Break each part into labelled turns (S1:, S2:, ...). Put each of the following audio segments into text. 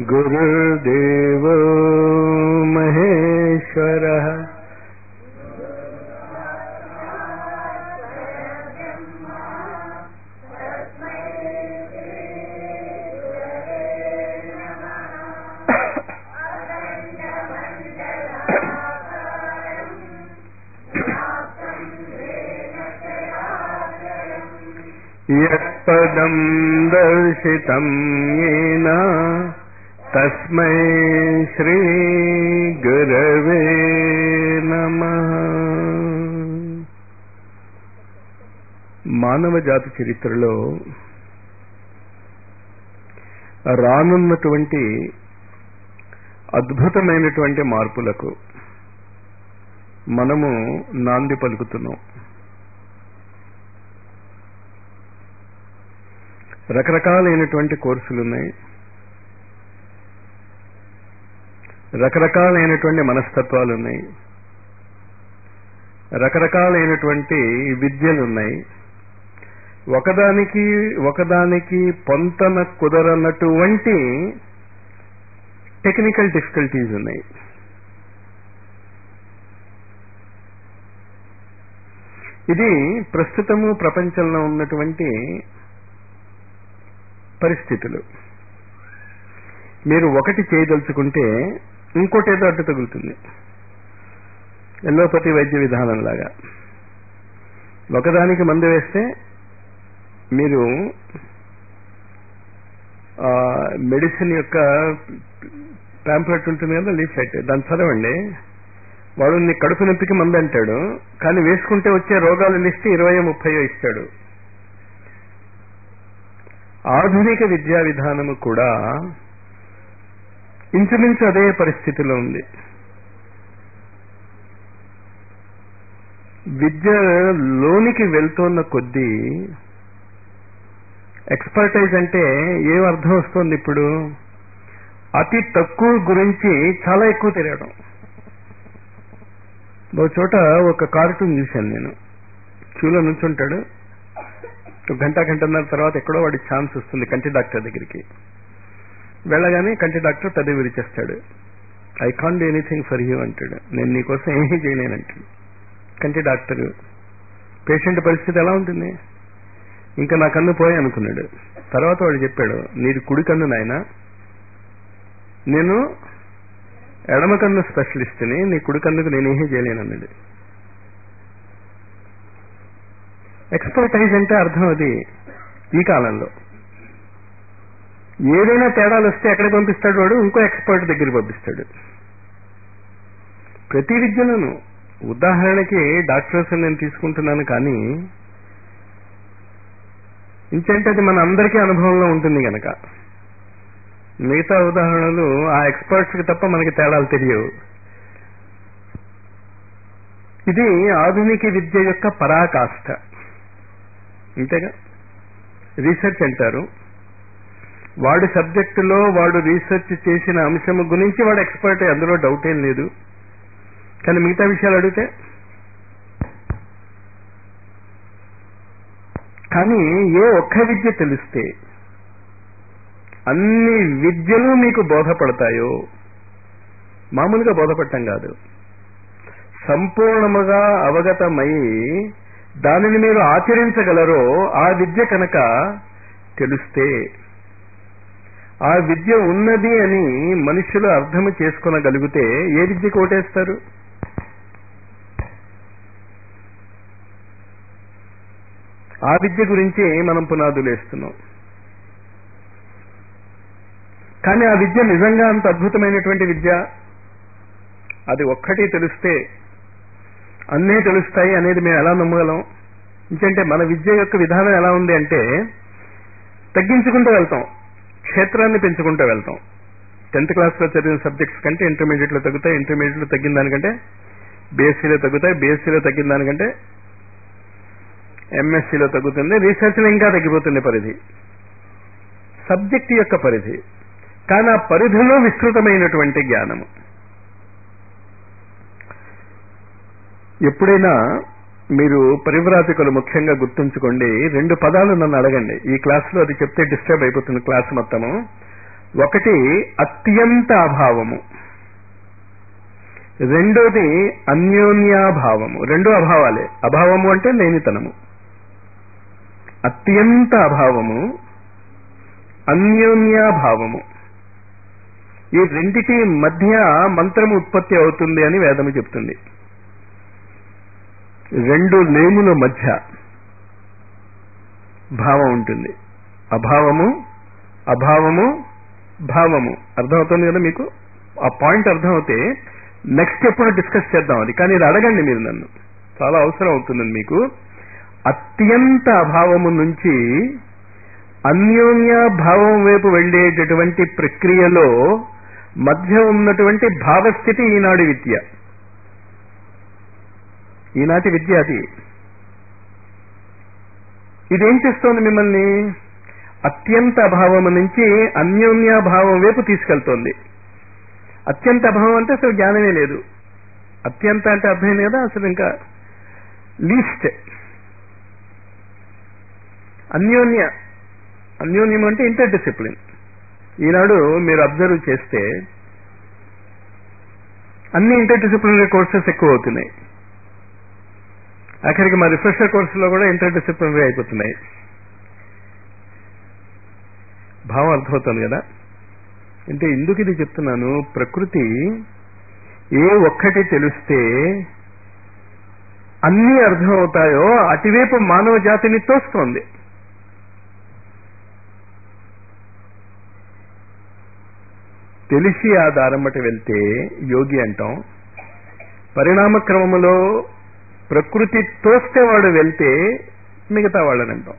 S1: गुरुर्देवो महेश्वरः यत्पदम् दर्शितम् येन तस्मै श्रीगुरवे నమః మానవ జాతి చరిత్రలో రానున్నటువంటి అద్భుతమైనటువంటి మార్పులకు మనము నాంది పలుకుతున్నాం రకరకాలైనటువంటి కోర్సులు ఉన్నాయి రకరకాలైనటువంటి మనస్తత్వాలు ఉన్నాయి రకరకాలైనటువంటి విద్యలు ఉన్నాయి ఒకదానికి ఒకదానికి పొంతన కుదరనటువంటి టెక్నికల్ డిఫికల్టీస్ ఉన్నాయి ఇది ప్రస్తుతము ప్రపంచంలో ఉన్నటువంటి పరిస్థితులు మీరు ఒకటి చేయదలుచుకుంటే ఇంకోటి ఏదో అడ్డు తగులుతుంది ఎల్లోపతి వైద్య విధానం లాగా ఒకదానికి మందు వేస్తే మీరు మెడిసిన్ యొక్క ప్యాంప్లెట్ ఉంటుంది కదా లీఫ్లెట్ దాన్ని చదవండి వాడు నీ కడుపు నొప్పికి మందు అంటాడు కానీ వేసుకుంటే వచ్చే రోగాల లిస్ట్ ఇరవై ముప్పయో ఇస్తాడు ఆధునిక విద్యా విధానము కూడా ఇంచుమించు అదే పరిస్థితిలో ఉంది విద్య లోనికి వెళ్తున్న కొద్దీ ఎక్స్పర్టైజ్ అంటే ఏం అర్థం వస్తుంది ఇప్పుడు అతి తక్కువ గురించి చాలా ఎక్కువ తెలియడం ఒక చోట ఒక కార్టూన్ చూశాను నేను క్యూలో నుంచుంటాడు ఒక గంట గంటన్నర తర్వాత ఎక్కడో వాడికి ఛాన్స్ వస్తుంది కంటి డాక్టర్ దగ్గరికి వెళ్ళగానే కంటి డాక్టర్ పెద్ద విరిచేస్తాడు I can do anything for you అంటాడు నేను నీకోసం ఏమీ చేయలేనంటాడు కంటి డాక్టర్ పేషెంట్ పరిస్థితి ఎలా ఉంటుంది ఇంకా నా కన్ను పోయి అనుకున్నాడు తర్వాత వాడు చెప్పాడు నీది కుడి కన్ను నాయన నేను ఎడమ కన్ను స్పెషలిస్ట్ని నీ కుడి కన్నుకు నేనేమీ చేయలేనన్నాడు ఎక్స్పర్టైజ్ అంటే అర్థం అది ఈ కాలంలో ఏదైనా తేడాలు వస్తే ఎక్కడికి పంపిస్తాడు వాడు ఇంకో ఎక్స్పర్ట్ దగ్గరికి పంపిస్తాడు ప్రతి విద్యలోనూ ఉదాహరణకి డాక్టర్స్ నేను తీసుకుంటున్నాను కానీ ఇంకంటే అది మన అందరికీ అనుభవంలో ఉంటుంది గనక మిగతా ఉదాహరణలు ఆ ఎక్స్పర్ట్స్కి తప్ప మనకి తేడాలు తెలియవు ఇది ఆధునిక విద్య యొక్క పరాకాష్ట అంతేగా రీసెర్చ్ అంటారు వాడి సబ్జెక్టులో వాడు రీసెర్చ్ చేసిన అంశం గురించి వాడు ఎక్స్పర్ట్ అందులో డౌట్ ఏం లేదు కానీ మిగతా విషయాలు అడిగితే కానీ ఏ ఒక్క విద్య తెలిస్తే అన్ని విద్యలు మీకు బోధపడతాయో మామూలుగా బోధపడటం కాదు సంపూర్ణముగా అవగతమై దానిని మీరు ఆచరించగలరో ఆ విద్య కనుక తెలిస్తే ఆ విద్య ఉన్నది అని మనుషులు అర్థము చేసుకునగలిగితే ఏ విద్యకు ఓటేస్తారు ఆ విద్య గురించి మనం పునాదులు వేస్తున్నాం కానీ ఆ విద్య నిజంగా అంత అద్భుతమైనటువంటి విద్య అది ఒక్కటి తెలిస్తే అన్నీ తెలుస్తాయి అనేది మేము ఎలా నమ్మగలం ఎందుకంటే మన విద్య యొక్క విధానం ఎలా ఉంది అంటే తగ్గించుకుంటూ వెళ్తాం క్షేత్రాన్ని పెంచుకుంటూ వెళ్తాం టెన్త్ క్లాస్లో చదివిన సబ్జెక్ట్స్ కంటే ఇంటర్మీడియట్లో తగ్గుతాయి ఇంటర్మీడియట్లో తగ్గిన దానికంటే బీఎస్సీలో తగ్గుతాయి బీఎస్సీలో తగ్గిన దానికంటే ఎంఎస్సీలో తగ్గుతుంది రీసెర్చ్లో ఇంకా తగ్గిపోతుంది పరిధి సబ్జెక్ట్ యొక్క పరిధి కానీ ఆ పరిధిలో విస్తృతమైనటువంటి జ్ఞానము ఎప్పుడైనా మీరు పరివ్రాజకులు ముఖ్యంగా గుర్తుంచుకోండి రెండు పదాలు నన్ను అడగండి ఈ క్లాస్లో అది చెప్తే డిస్టర్బ్ అయిపోతుంది క్లాస్ మొత్తము ఒకటి అత్యంత అభావము రెండోది అన్యోన్యాభావము రెండు అభావాలే అభావము అంటే లేనితనము అత్యంత అభావము అన్యోన్యాభావము ఈ రెండిటి మధ్య మంత్రము ఉత్పత్తి అవుతుంది అని వేదము చెప్తుంది రెండు లేముల మధ్య భావం ఉంటుంది అభావము అభావము భావము అర్థమవుతుంది కదా మీకు ఆ పాయింట్ అర్థమవుతే నెక్స్ట్ ఎప్పుడు డిస్కస్ చేద్దాం అది కానీ ఇది అడగండి మీరు నన్ను చాలా అవసరం అవుతుందండి మీకు అత్యంత అభావము నుంచి అన్యోన్య భావం వైపు వెళ్లేటటువంటి ప్రక్రియలో మధ్య ఉన్నటువంటి భావస్థితి ఈనాడు విద్య ఈనాటి విద్య అది ఇదేం చేస్తోంది మిమ్మల్ని అత్యంత అభావము నుంచి అన్యోన్యాభావం వైపు తీసుకెళ్తోంది అత్యంత అభావం అంటే అసలు జ్ఞానమే లేదు అత్యంత అంటే అర్థమైంది కదా అసలు ఇంకా లీస్ట్ అన్యోన్య అన్యోన్యం అంటే ఇంటర్ డిసిప్లిన్ ఈనాడు మీరు అబ్జర్వ్ చేస్తే అన్ని ఇంటర్ డిసిప్లినరీ కోర్సెస్ ఎక్కువ అవుతున్నాయి ఆఖరికి మా రిఫ్రెషర్ కోర్సులో కూడా ఇంటర్ డిసిప్లినరీ అయిపోతున్నాయి భావం అర్థమవుతుంది కదా అంటే ఎందుకు ఇది చెప్తున్నాను ప్రకృతి ఏ ఒక్కటి తెలిస్తే అన్నీ అర్థమవుతాయో అటువైపు మానవ జాతిని తోస్తోంది తెలిసి ఆ దారమ్మట వెళ్తే యోగి అంటాం పరిణామ క్రమములో ప్రకృతి తోస్తే వాడు వెళ్తే మిగతా వాళ్ళని అంటాం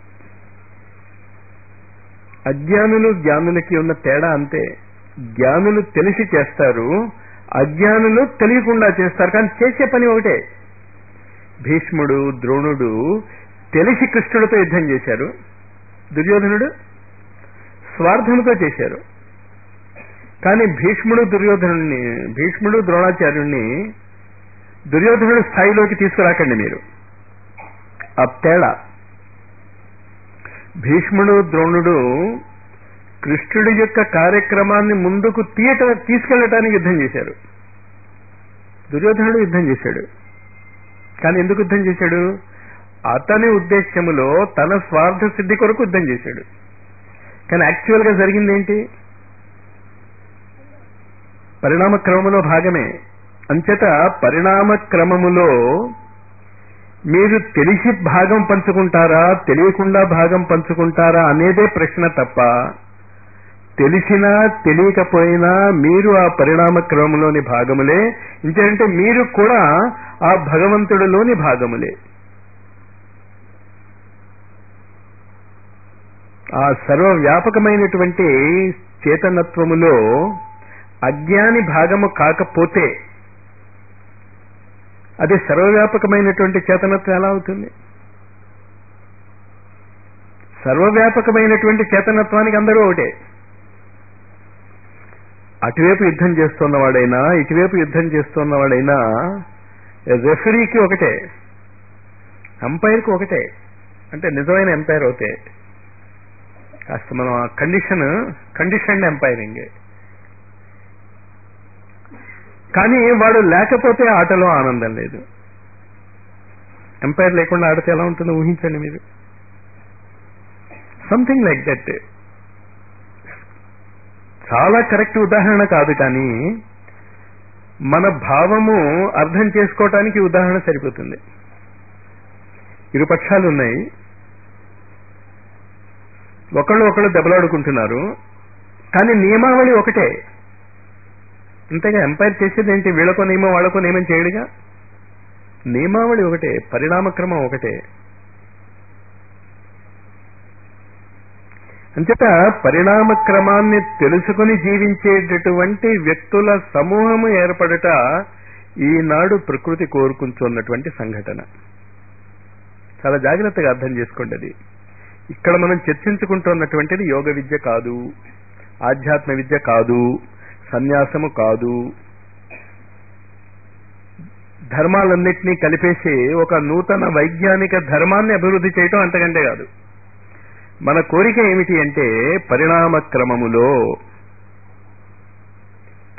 S1: అజ్ఞానులు జ్ఞానులకి ఉన్న తేడా అంతే జ్ఞానులు తెలిసి చేస్తారు అజ్ఞానులు తెలియకుండా చేస్తారు కానీ చేసే పని ఒకటే భీష్ముడు ద్రోణుడు తెలిసి కృష్ణుడితో యుద్ధం చేశారు దుర్యోధనుడు స్వార్థముతో చేశారు కానీ భీష్ముడు దుర్యోధనుడిని భీష్ముడు ద్రోణాచార్యుణ్ణి దుర్యోధనుడు స్థాయిలోకి తీసుకురాకండి మీరు ఆ తేడా భీష్ముడు ద్రోణుడు కృష్ణుడి యొక్క కార్యక్రమాన్ని ముందుకు తీయట తీసుకెళ్లటానికి యుద్ధం చేశారు దుర్యోధనుడు యుద్ధం చేశాడు కానీ ఎందుకు యుద్ధం చేశాడు అతని ఉద్దేశ్యములో తన స్వార్థ సిద్ధి కొరకు యుద్ధం చేశాడు కానీ యాక్చువల్ గా జరిగింది ఏంటి పరిణామ క్రమములో భాగమే అంచేత పరిణామ క్రమములో మీరు తెలిసి భాగం పంచుకుంటారా తెలియకుండా భాగం పంచుకుంటారా అనేదే ప్రశ్న తప్ప తెలిసినా తెలియకపోయినా మీరు ఆ పరిణామ క్రమంలోని భాగములే ఇంకేంటే మీరు కూడా ఆ భగవంతుడిలోని భాగములే ఆ సర్వవ్యాపకమైనటువంటి చేతనత్వములో అజ్ఞాని భాగము కాకపోతే అది సర్వవ్యాపకమైనటువంటి చేతనత్వం ఎలా అవుతుంది సర్వవ్యాపకమైనటువంటి చేతనత్వానికి అందరూ ఒకటే అటువైపు యుద్ధం చేస్తున్నవాడైనా ఇటువైపు యుద్ధం చేస్తున్నవాడైనా రెఫరీకి ఒకటే ఎంపైర్కి ఒకటే అంటే నిజమైన ఎంపైర్ అవుతే కాస్త మనం ఆ కండిషన్ కండిషన్ ఎంపైరింగ్ కానీ వాడు లేకపోతే ఆటలో ఆనందం లేదు ఎంపైర్ లేకుండా ఆడితే ఎలా ఉంటుందో ఊహించండి మీరు సంథింగ్ లైక్ దట్ చాలా కరెక్ట్ ఉదాహరణ కాదు కానీ మన భావము అర్థం చేసుకోవటానికి ఉదాహరణ సరిపోతుంది ఇరు పక్షాలు ఉన్నాయి ఒకళ్ళు ఒకళ్ళు దెబ్బలాడుకుంటున్నారు కానీ నియమావళి ఒకటే అంతేగా ఎంపైర్ చేసేది ఏంటి వీళ్ళకో నియమం వాళ్ళకో నియమం చేయడుగా నియమావళి ఒకటే పరిణామక్రమం ఒకటే అంచేత పరిణామ క్రమాన్ని తెలుసుకుని జీవించేటటువంటి వ్యక్తుల సమూహము ఏర్పడట ఈనాడు ప్రకృతి కోరుకుంటున్నటువంటి సంఘటన చాలా జాగ్రత్తగా అర్థం చేసుకోండి అది ఇక్కడ మనం చర్చించుకుంటున్నటువంటిది యోగ విద్య కాదు ఆధ్యాత్మ విద్య కాదు సన్యాసము కాదు ధర్మాలన్నింటినీ కలిపేసి ఒక నూతన వైజ్ఞానిక ధర్మాన్ని అభివృద్ధి చేయటం అంతకంటే కాదు మన కోరిక ఏమిటి అంటే పరిణామ క్రమములో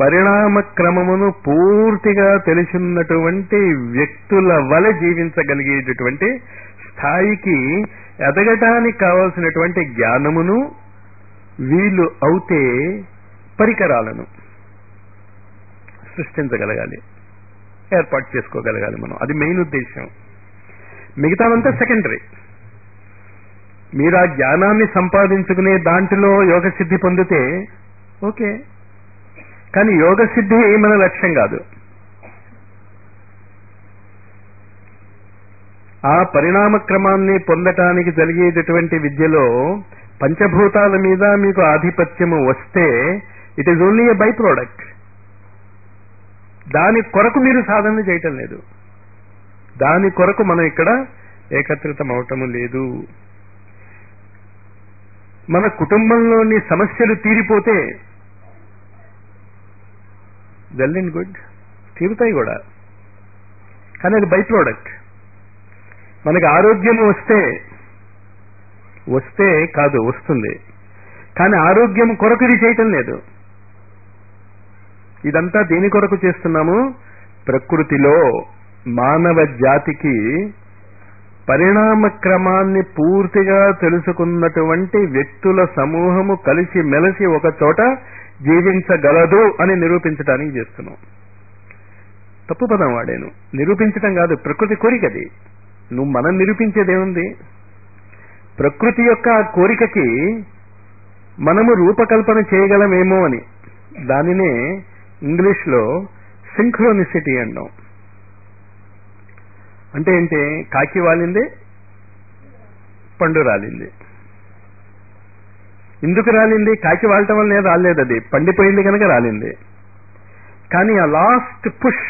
S1: పరిణామ క్రమమును పూర్తిగా తెలిసినటువంటి వ్యక్తుల వలె జీవించగలిగేటటువంటి స్థాయికి ఎదగటానికి కావలసినటువంటి జ్ఞానమును వీలు అవుతే పరికరాలను సృష్టించగలగాలి ఏర్పాటు చేసుకోగలగాలి మనం అది మెయిన్ ఉద్దేశం మిగతావంతా సెకండరీ మీరు ఆ జ్ఞానాన్ని సంపాదించుకునే దాంట్లో యోగ సిద్ధి పొందితే ఓకే కానీ యోగ సిద్ధి మన లక్ష్యం కాదు ఆ పరిణామ క్రమాన్ని పొందటానికి జరిగేటటువంటి విద్యలో పంచభూతాల మీద మీకు ఆధిపత్యము వస్తే it is only a by product దాని కొరకు మీరు సాధన చేయటం లేదు దాని కొరకు మనం ఇక్కడ ఏకత్రితం అవటము లేదు మన కుటుంబంలోని సమస్యలు తీరిపోతే వెల్ అండ్ గుడ్ తీరుతాయి కూడా కానీ అది బై ప్రోడక్ట్ మనకి ఆరోగ్యం వస్తే వస్తే కాదు వస్తుంది కానీ ఆరోగ్యం కొరకు ఇది చేయటం లేదు ఇదంతా దేని కొరకు చేస్తున్నాము ప్రకృతిలో మానవ జాతికి పరిణామ క్రమాన్ని పూర్తిగా తెలుసుకున్నటువంటి వ్యక్తుల సమూహము కలిసి మెలిసి ఒక చోట జీవించగలదు అని నిరూపించడానికి చేస్తున్నాం తప్పు పదం వాడాను నిరూపించటం కాదు ప్రకృతి కోరికది నువ్వు మనం నిరూపించేదేముంది ప్రకృతి యొక్క ఆ కోరికకి మనము రూపకల్పన చేయగలమేమో అని దానినే ఇంగ్లీష్లో సింక్రోనిసిటీ అంటాం అంటే ఏంటి కాకి వాలింది పండు రాలింది ఎందుకు రాలింది కాకి వాలటం వల్లనే రాలేదు అది పండిపోయింది కనుక రాలింది కానీ ఆ లాస్ట్ పుష్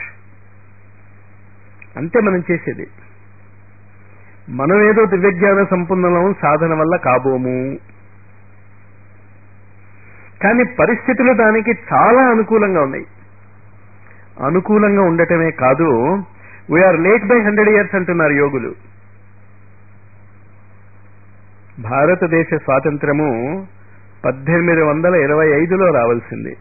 S1: అంతే మనం చేసేది మనం ఏదో దివ్యజ్ఞాన సంపన్నం సాధన వల్ల కాబోము కానీ పరిస్థితులు దానికి చాలా అనుకూలంగా ఉన్నాయి అనుకూలంగా ఉండటమే కాదు we are late by hundred years అంటున్నారు యోగులు భారతదేశ స్వాతంత్రము పద్దెనిమిది వందల ఇరవై ఐదులో రావాల్సింది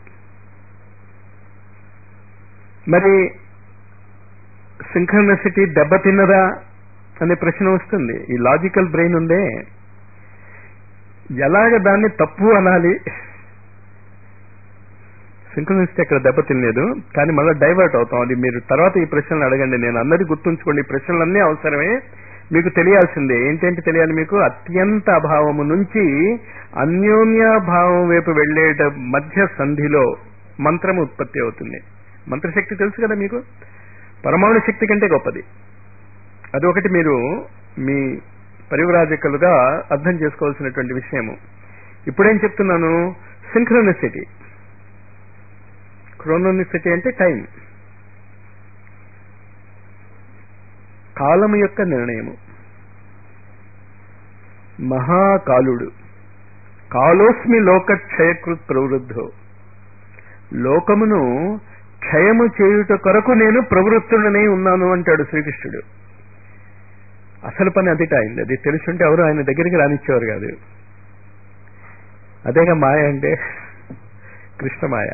S1: మరి సింక్రనసిటీ దెబ్బతిన్నదా అనే ప్రశ్న వస్తుంది ఈ లాజికల్ బ్రెయిన్ ఉందే ఎలాగ దాన్ని తప్పు అనాలి సింక్రనిసిటీ అక్కడ దెబ్బతినలేదు కానీ మళ్ళీ డైవర్ట్ అవుతాం అది మీరు తర్వాత ఈ ప్రశ్నలు అడగండి నేను అందరి గుర్తుంచుకోండి ఈ ప్రశ్నలన్నీ అవసరమే మీకు తెలియాల్సిందే ఏంటంటే తెలియాలి మీకు అత్యంత అభావము నుంచి అన్యోన్యాభావం వైపు వెళ్లేట మధ్య సంధిలో మంత్రం ఉత్పత్తి అవుతుంది మంత్రశక్తి తెలుసు కదా మీకు పరమాణు శక్తి కంటే గొప్పది అది ఒకటి మీరు మీ పరివరాజకులుగా అర్థం చేసుకోవాల్సినటువంటి విషయము ఇప్పుడేం చెప్తున్నాను సింక్రోనిసిటీ క్రోనోనిసిటీ అంటే టైం కాలము యొక్క నిర్ణయము మహాకాలుడు కాలోస్మి లోక క్షయకృత్ ప్రవృద్ధో లోకమును క్షయము చేయుట కొరకు నేను ప్రవృత్తుడనే ఉన్నాను అంటాడు శ్రీకృష్ణుడు అసలు పని అదిట అయింది అది తెలుసుంటే ఎవరు ఆయన దగ్గరికి రానిచ్చేవారు కాదు అదేగా మాయ అంటే కృష్ణమాయ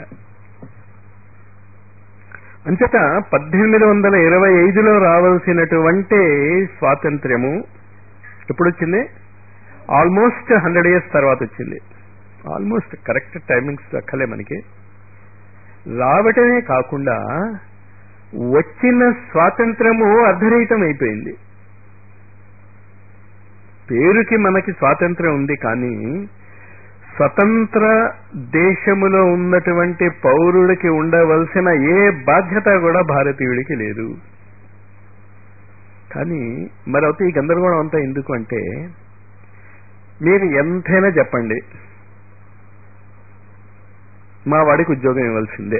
S1: అంచేత పద్దెనిమిది వందల ఇరవై ఐదులో రావాల్సినటువంటి స్వాతంత్ర్యము ఎప్పుడు వచ్చింది ఆల్మోస్ట్ హండ్రెడ్ ఇయర్స్ తర్వాత వచ్చింది ఆల్మోస్ట్ కరెక్ట్ టైమింగ్స్ దక్కలే మనకి రావటమే కాకుండా వచ్చిన స్వాతంత్రము అర్ధరహితం అయిపోయింది పేరుకి మనకి స్వాతంత్రం ఉంది కానీ స్వతంత్ర దేశములో ఉన్నటువంటి పౌరుడికి ఉండవలసిన ఏ బాధ్యత కూడా భారతీయుడికి లేదు కానీ మరొకటి ఈ గందరగోళం అంతా ఎందుకు అంటే మీరు ఎంతైనా చెప్పండి మా వాడికి ఉద్యోగం ఇవ్వాల్సిందే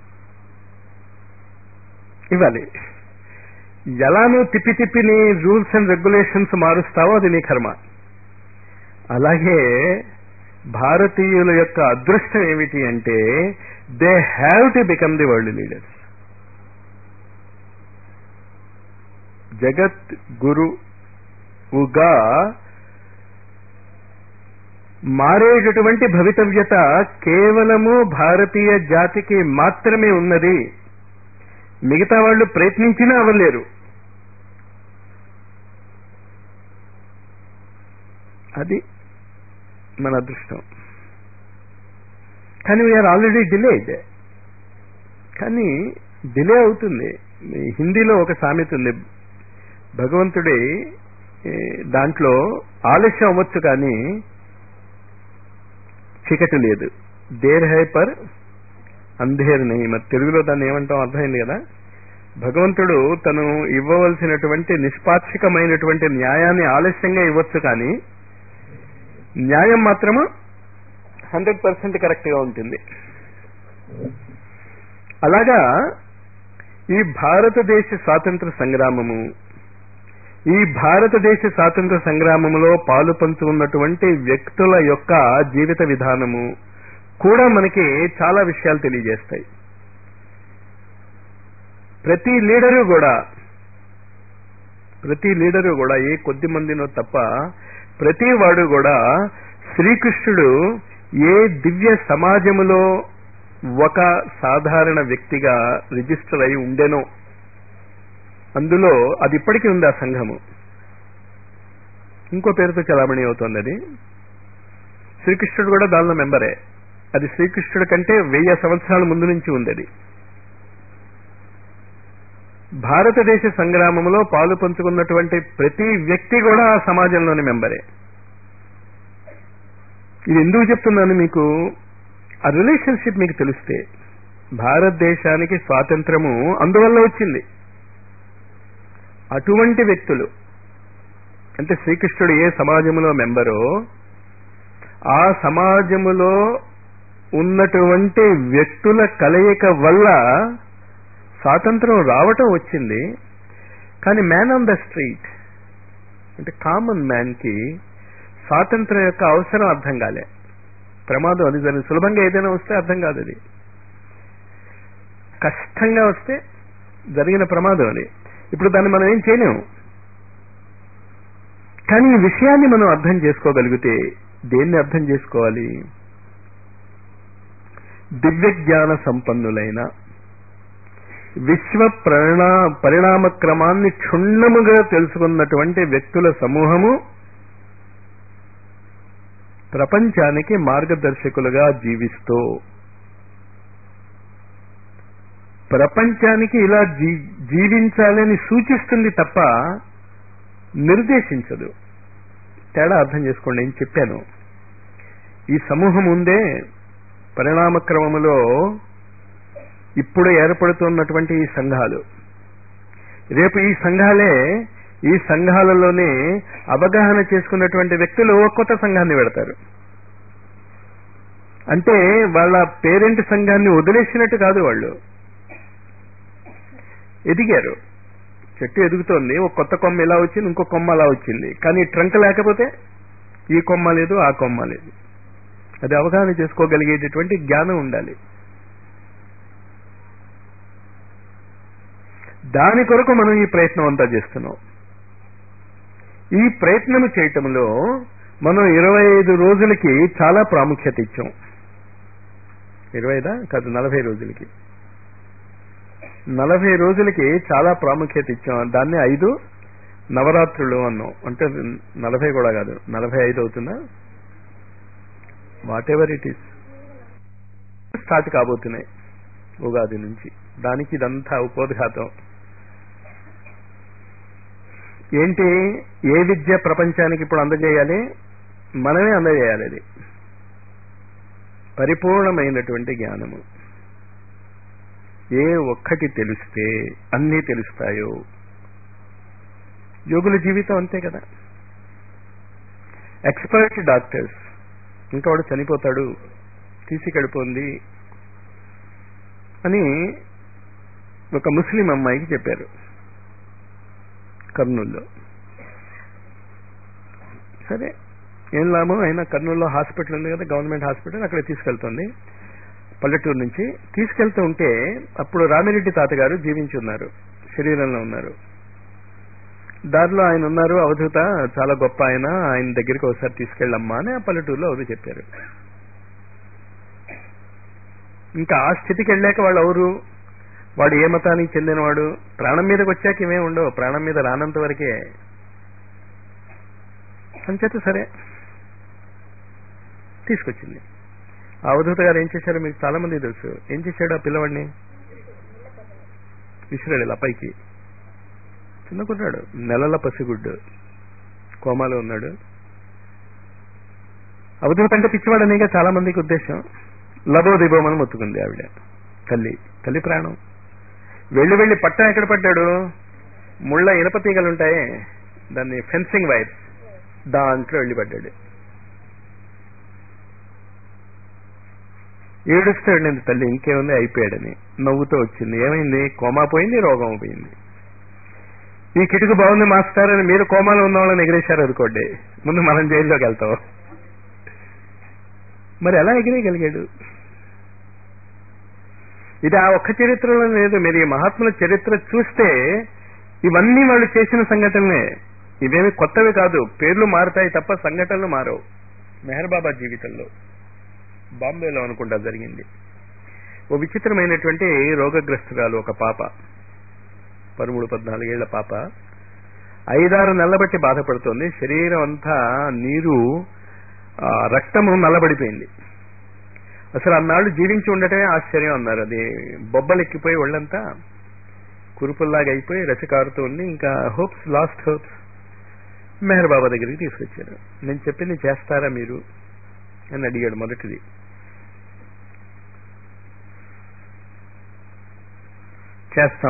S1: ఇవ్వాలి ఎలా నువ్వు తిప్పి తిప్పి నీ రూల్స్ అండ్ రెగ్యులేషన్స్ మారుస్తావో అది నీ కర్మ అలాగే భారతీయుల యొక్క అదృష్టం ఏమిటి అంటే they have to become the world leaders జగత్ గురువుగా మారేటటువంటి భవితవ్యత కేవలము భారతీయ జాతికి మాత్రమే ఉన్నది మిగతా వాళ్ళు ప్రయత్నించినా అవ్వలేరు అది మన అదృష్టం కానీ వీఆర్ ఆల్రెడీ డిలేడ్ కానీ డిలే అవుతుంది ఈ హిందీలో ఒక సామెత ఉంది భగవంతుడి ఏ, దాంట్లో ఆలస్యం అవ్వచ్చు కానీ చీకటి లేదు దేర్ హై పర్ అంధేర్ నెయ్యి మరి తెలుగులో దాన్ని ఏమంటాం అర్థమైంది కదా భగవంతుడు తను ఇవ్వవలసినటువంటి నిష్పాక్షికమైనటువంటి న్యాయాన్ని ఆలస్యంగా ఇవ్వచ్చు కానీ న్యాయం మాత్రము హండ్రెడ్ పర్సెంట్ కరెక్ట్ గా ఉంటుంది అలాగా ఈ భారతదేశ స్వాతంత్ర సంగ్రామము ఈ భారతదేశ స్వాతంత్ర సంగ్రామంలో పాలు పంచుకున్నటువంటి వ్యక్తుల యొక్క జీవిత విధానము కూడా మనకి చాలా విషయాలు తెలియజేస్తాయి ప్రతి లీడరు కూడా ప్రతి లీడరు కూడా ఏ కొద్ది మందినో తప్ప ప్రతి వాడు కూడా శ్రీకృష్ణుడు ఏ దివ్య సమాజములో ఒక సాధారణ వ్యక్తిగా రిజిస్టర్ అయి ఉండెనో అందులో అది ఇప్పటికీ ఉంది ఆ సంఘము ఇంకో పేరుతో చలామణి అవుతోంది అది శ్రీకృష్ణుడు కూడా దానిలో మెంబరే అది శ్రీకృష్ణుడి కంటే వెయ్యి సంవత్సరాల ముందు నుంచి ఉంది అది భారతదేశ సంగ్రామంలో పాలు పంచుకున్నటువంటి ప్రతి వ్యక్తి కూడా ఆ సమాజంలోని మెంబరే ఇది ఎందుకు చెప్తున్నాను మీకు ఆ రిలేషన్షిప్ మీకు తెలిస్తే భారతదేశానికి స్వాతంత్రము అందువల్ల వచ్చింది అటువంటి వ్యక్తులు అంటే శ్రీకృష్ణుడు ఏ సమాజములో మెంబరో ఆ సమాజములో ఉన్నటువంటి వ్యక్తుల కలయిక వల్ల స్వాతంత్రం రావటం వచ్చింది కానీ మ్యాన్ ఆన్ ద స్ట్రీట్ అంటే కామన్ మ్యాన్ కి స్వాతంత్రం యొక్క అవసరం అర్థం కాలే ప్రమాదం అది దాని సులభంగా ఏదైనా వస్తే అర్థం కాదు అది కష్టంగా వస్తే జరిగిన ప్రమాదం అది ఇప్పుడు దాన్ని మనం ఏం చేయలేము కానీ ఈ విషయాన్ని మనం అర్థం చేసుకోగలిగితే దేన్ని అర్థం చేసుకోవాలి దివ్య జ్ఞాన సంపన్నులైన విశ్వ పరిణా పరిణామ క్రమాన్ని క్షుణ్ణముగా తెలుసుకున్నటువంటి వ్యక్తుల సమూహము ప్రపంచానికి మార్గదర్శకులుగా జీవిస్తూ ప్రపంచానికి ఇలా జీ జీవించాలని సూచిస్తుంది తప్ప నిర్దేశించదు తేడా అర్థం చేసుకోండి నేను చెప్పాను ఈ సమూహం ఉందే పరిణామ క్రమములో ఇప్పుడు ఏర్పడుతున్నటువంటి ఈ సంఘాలు రేపు ఈ సంఘాలే ఈ సంఘాలలోనే అవగాహన చేసుకున్నటువంటి వ్యక్తులు ఒక కొత్త సంఘాన్ని పెడతారు అంటే వాళ్ళ పేరెంట్ సంఘాన్ని వదిలేసినట్టు కాదు వాళ్ళు ఎదిగారు చెట్టు ఎదుగుతోంది ఒక కొత్త కొమ్మ ఇలా వచ్చింది ఇంకో కొమ్మ అలా వచ్చింది కానీ ట్రంక్ లేకపోతే ఈ కొమ్మ లేదు ఆ కొమ్మ లేదు అది అవగాహన చేసుకోగలిగేటటువంటి జ్ఞానం ఉండాలి దాని కొరకు మనం ఈ ప్రయత్నం అంతా చేస్తున్నాం ఈ ప్రయత్నం చేయటంలో మనం ఇరవై ఐదు రోజులకి చాలా ప్రాముఖ్యత ఇచ్చాం ఇరవైదా కాదు నలభై రోజులకి నలభై రోజులకి చాలా ప్రాముఖ్యత ఇచ్చాం దాన్ని ఐదు నవరాత్రులు అన్నాం అంటే నలభై కూడా కాదు నలభై ఐదు అవుతుందా whatever it is start కాబోతున్నాయి ఉగాది నుంచి దానికి ఇదంతా ఉపోద్ఘాతం ఏంటి ఏ విద్య ప్రపంచానికి ఇప్పుడు అందజేయాలి మనమే అందజేయాలి అది పరిపూర్ణమైనటువంటి జ్ఞానము ఏ ఒక్కటి తెలిస్తే అన్నీ తెలుస్తాయో యోగుల జీవితం అంతే కదా ఎక్స్పర్ట్ డాక్టర్స్ ఇంకా వాడు చనిపోతాడు తీసుకెళ్ళిపోంది అని ఒక ముస్లిం అమ్మాయికి చెప్పారు కర్నూల్లో సరే ఏం లాభం అయినా కర్నూలులో హాస్పిటల్ ఉంది కదా గవర్నమెంట్ హాస్పిటల్ అక్కడ తీసుకెళ్తుంది పల్లెటూరు నుంచి తీసుకెళ్తూ ఉంటే అప్పుడు రామిరెడ్డి తాతగారు జీవించి ఉన్నారు శరీరంలో ఉన్నారు దారిలో ఆయన ఉన్నారు అవధూత చాలా గొప్ప ఆయన ఆయన దగ్గరికి ఒకసారి తీసుకెళ్ళమ్మా అని ఆ పల్లెటూరులో అవధు చెప్పారు ఇంకా ఆ స్థితికి వెళ్ళాక వాళ్ళు ఎవరు వాడు ఏ మతానికి చెందినవాడు ప్రాణం మీదకి వచ్చాక ఇవే ఉండవు ప్రాణం మీద రానంత వరకే అంచేత సరే తీసుకొచ్చింది ఆ అవధూత గారు ఏం చేశారో మీకు చాలా మంది తెలుసు ఏం చేశాడు ఆ పిల్లవాడిని విసిరాడు ఇలా పైకి చిన్న కుర్రాడు నెలల పసిగుడ్డు కోమాలో ఉన్నాడు అవధూత అంటే పిచ్చివాడనేగా చాలా మందికి ఉద్దేశం లబో దిబోమని మొత్తుకుంది ఆవిడ తల్లి తల్లి ప్రాణం వెళ్ళి వెళ్ళి పట్టం ఎక్కడ పడ్డాడు ముళ్ళ ఇనప తీగలుంటాయి దాన్ని ఫెన్సింగ్ వైర్స్ దాంట్లో వెళ్ళి పడ్డాడు ఏడుస్తూ వెళ్ళింది తల్లి ఇంకేముంది అయిపోయాడని నవ్వుతూ వచ్చింది ఏమైంది కోమా పోయింది రోగం పోయింది ఈ కిటుకు బాగుంది మాస్టర్ అని మీరు కోమాలో ఉన్న వాళ్ళని ఎగిరేశారు అనుకోండి ముందు మనం జైల్లోకి వెళ్తాం మరి ఎలా ఎగిరేయగలిగాడు ఇది ఆ ఒక్క చరిత్రలో లేదు మీరు ఈ మహాత్ముల చరిత్ర చూస్తే ఇవన్నీ వాళ్ళు చేసిన సంఘటనలే ఇవేమి కొత్తవి కాదు పేర్లు మారుతాయి తప్ప సంఘటనలు మారవు మెహర్ బాబా జీవితంలో బాంబేలో అనుకుంటా జరిగింది ఓ విచిత్రమైనటువంటి రోగగ్రస్తురాలు ఒక పాప పదమూడు పద్నాలుగేళ్ల పాప ఐదారు నెలల బట్టి బాధపడుతోంది శరీరం అంతా నీరు ఆ, రక్తము నల్లబడిపోయింది అసలు అన్నాళ్ళు జీవించి ఉండటమే ఆశ్చర్యం అన్నారు అది బొబ్బలెక్కిపోయి ఒళ్ళంతా కురుపుల్లాగా అయిపోయి రసకారుతూ ఉంది ఇంకా hopes lost hopes Meher Baba దగ్గరికి తీసుకొచ్చారు నేను చెప్పింది చేస్తారా మీరు అని అడిగాడు మొదటిది చేస్తాం